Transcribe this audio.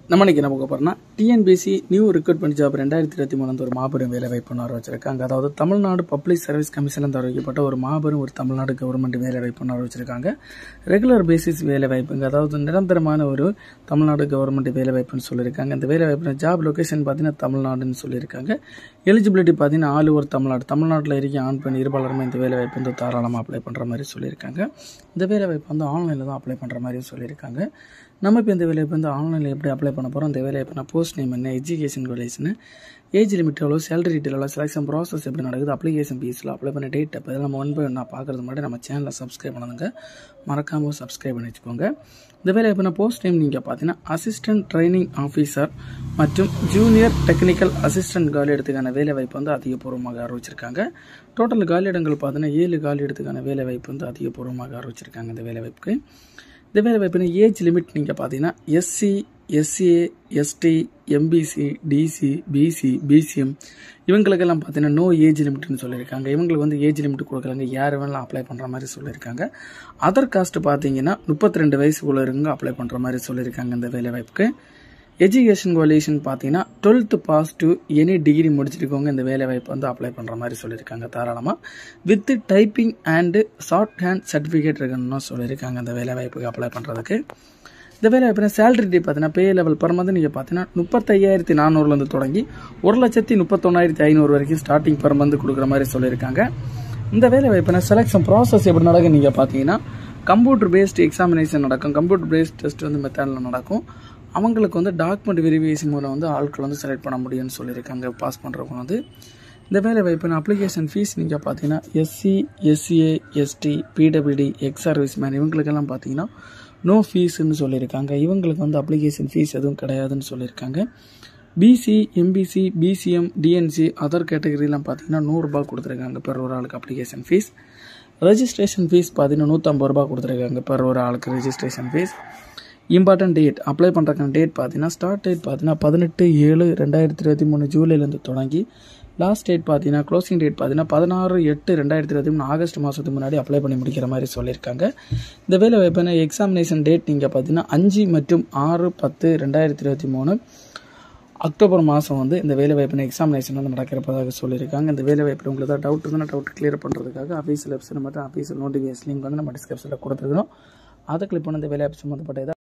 நம்ம இன்னைக்கு என்ன பார்க்க போறோம்னா டிஎன்பிசி நியூ ரெக்ரூட்மெண்ட் ஜாப் ரெண்டாயிரத்தி இருபத்தி மூணு ஒரு மாபெரும் வேலை வாய்ப்பு வச்சிருக்காங்க அதாவது தமிழ்நாடு பப்ளிக் சர்வீஸ் கமிஷன் அறிவிக்கப்பட்ட ஒரு மாபெரும் ஒரு தமிழ்நாடு கவர்மெண்ட் வேலை வாய்ப்பு வச்சிருக்காங்க ரெகுலர் பேசிஸ் வேலை வாய்ப்புங்க அதாவது நிரந்தரமான ஒரு தமிழ்நாடு கவர்மெண்ட் வேலை வாய்ப்புன்னு சொல்லியிருக்காங்க இந்த வேலை வாய்ப்பு ஜாப் லொகேஷன் பார்த்தீங்கன்னா தமிழ்நாடுன்னு சொல்லியிருக்காங்க எலிஜிபிலிட்டி பார்த்தீங்கன்னா ஆல் ஓவர் தமிழ்நாடு தமிழ்நாட்டில் இருக்க ஆண் பெண் இருபாலருமே இந்த வேலை வாய்ப்பு வந்து தாராளமாக அப்ளை பண்ணுற மாதிரி சொல்லியிருக்காங்க இந்த வேலை வாய்ப்பு வந்து ஆன்லைனில் தான் அப்ளை பண்ணுற மாதிரி சொல்லியிருக்காங்க நம்ம இப்போ இந்த வேலையை வந்து ஆன்லைனில் எப்படி அப்ளை பண்ண போகிறோம் இந்த வேலையை பண்ண போஸ்ட் நேம் என்ன எஜுகேஷன் குவாலிஃபிகேஷன் ஏஜ் லிமிட் எவ்வளோ சேலரி டீட்டெயில் எவ்வளோ செலெக்ஷன் ப்ராசஸ் எப்படி நடக்குது அப்ளிகேஷன் ஃபீஸில் அப்ளை பண்ண டேட் அப்போ இதெல்லாம் நம்ம ஒன் பை ஒன்றா பார்க்குறது முன்னாடி நம்ம சேனலை சப்ஸ்கிரைப் பண்ணுங்க மறக்காமல் சப்ஸ்கிரைப் பண்ணி வச்சுக்கோங்க இந்த வேலையை பண்ண போஸ்ட் நேம் நீங்கள் பார்த்தீங்கன்னா அசிஸ்டன்ட் ட்ரைனிங் ஆஃபீஸர் மற்றும் ஜூனியர் டெக்னிக்கல் அசிஸ்டன்ட் காலி இடத்துக்கான வேலை வாய்ப்பு வந்து அதிகபூர்வமாக அறிவிச்சிருக்காங்க டோட்டல் காலி இடங்கள் பார்த்தீங்கன்னா ஏழு காலி இடத்துக்கான வேலை வாய்ப்பு வந்து அதிகபூர்வமாக அறிவிச்சிருக்காங்க இந்த வேலை வாய்ப்புக்கு இந்த வேலை வாய்ப்புனா ஏஜ் லிமிட் நீங்கள் பார்த்தீங்கன்னா SC SCA ST MBC DC BC BCM இவங்களுக்கெல்லாம் பார்த்தீங்கன்னா நோ ஏஜ் லிமிட்னு சொல்லியிருக்காங்க இவங்களுக்கு வந்து ஏஜ் லிமிட் கொடுக்குறாங்க யார் வேணாலும் அப்ளை பண்ணுற மாதிரி சொல்லியிருக்காங்க அதர் காஸ்ட் பார்த்தீங்கன்னா முப்பத்தி ரெண்டு வயசுக்குள்ள இருங்க அப்ளை பண்ணுற மாதிரி சொல்லியிருக்காங்க இந்த வேலை வாய்ப்புக்கு எஜுகேஷன் குவாலிஃபிகேஷன் பார்த்தீங்கன்னா twelfth pass to any degree முடிச்சிருக்கவங்க இந்த வேலை வாய்ப்பு வந்து அப்ளை பண்ணுற மாதிரி சொல்லியிருக்காங்க தாராளமாக with typing and shorthand certificate இருக்கணும்னு சொல்லியிருக்காங்க இந்த வேலை வாய்ப்புக்கு அப்ளை பண்ணுறதுக்கு இந்த வேலை வாய்ப்புனா சேலரி டே பார்த்தீங்கன்னா பே லெவல் பர் மந்த் நீங்கள் பார்த்தீங்கன்னா முப்பத்தையாயிரத்தி நானூறுலேருந்து தொடங்கி ஒரு லட்சத்தி முப்பத்தொன்னாயிரத்தி ஐநூறு வரைக்கும் ஸ்டார்டிங் பர் மந்த் கொடுக்குற மாதிரி சொல்லியிருக்காங்க இந்த வேலை வாய்ப்புனா செலெக்ஷன் ப்ராசஸ் எப்படி நடக்கும் நீங்கள் பார்த்தீங்கன்னா கம்ப்யூட்டர் பேஸ்டு எக்ஸாமினேஷன் நடக்கும் கம்ப்யூட்டர் பேஸ்ட் டெஸ்ட் வந்து மெத்தடில் நடக்கும் அவங்களுக்கு வந்து டாக்குமெண்ட் வெரிஃபிகேஷன் மூலம் வந்து ஆட்கள் வந்து செலக்ட் பண்ண முடியும்னு சொல்லியிருக்காங்க பாஸ் பண்ணுறவங்க வந்து இந்த வேலை வாய்ப்பு அப்ளிகேஷன் ஃபீஸ் நீங்கள் பார்த்தீங்கன்னா SC SCA ST PWD ex serviceman இவங்களுக்கெல்லாம் பார்த்தீங்கன்னா நோ ஃபீஸ்ன்னு சொல்லியிருக்காங்க இவங்களுக்கு வந்து அப்ளிகேஷன் ஃபீஸ் எதுவும் கிடையாதுன்னு சொல்லியிருக்காங்க BC MBC BCM DNC other கேட்டகரிலாம் பார்த்தீங்கன்னா நூறுரூபா கொடுத்துருக்காங்க பெர் ஒரு ஆளுக்கு அப்ளிகேஷன் ஃபீஸ் ரெஜிஸ்ட்ரேஷன் ஃபீஸ் பார்த்தீங்கன்னா நூற்றம்பது ரூபா கொடுத்துருக்காங்க பெர் ஒரு ஆளுக்கு registration fees important date apply பண்ணுறக்கான டேட் பார்த்தீங்கன்னா ஸ்டார்ட் டேட் பார்த்தீங்கன்னா பதினெட்டு ஏழு ரெண்டாயிரத்தி இருபத்தி மூணு ஜூலைலேருந்து தொடங்கி லாஸ்ட் டேட் பார்த்தீங்கன்னா க்ளோசிங் டேட் பார்த்தீங்கன்னா பதினாறு எட்டு ரெண்டாயிரத்தி இருபத்தி மூணு ஆகஸ்ட் மாதத்துக்கு முன்னாடி அப்ளை பண்ணி முடிக்கிற மாதிரி சொல்லியிருக்காங்க இந்த வேலை வாய்ப்பான எக்ஸாமினேஷன் டேட் நீங்கள் பார்த்தீங்கன்னா அஞ்சு மற்றும் ஆறு பத்து ரெண்டாயிரத்தி இருபத்தி மூணு அக்டோபர் மாதம் வந்து இந்த வேலை வாய்ப்பின எக்ஸாமினேஷன் வந்து நடக்கிறப்பதாக சொல்லியிருக்காங்க இந்த வேலை வாய்ப்பில் உங்களுக்கு ஏதாவது டவுட் இருந்தால் டவுட் கிளியர் பண்ணுறதுக்காக அஃபீஷியல் வெப்சைட் மற்றும் அஃபீஷியல் நோட்டிஃபிகேஷன் லிங்க் வந்து நம்ம டிஸ்கிரிப்ஷனில் கொடுத்துருக்கோம் அதை கிளிக் பண்ண இந்த வேலை வாய்ப்பு சம்மந்தப்பட்ட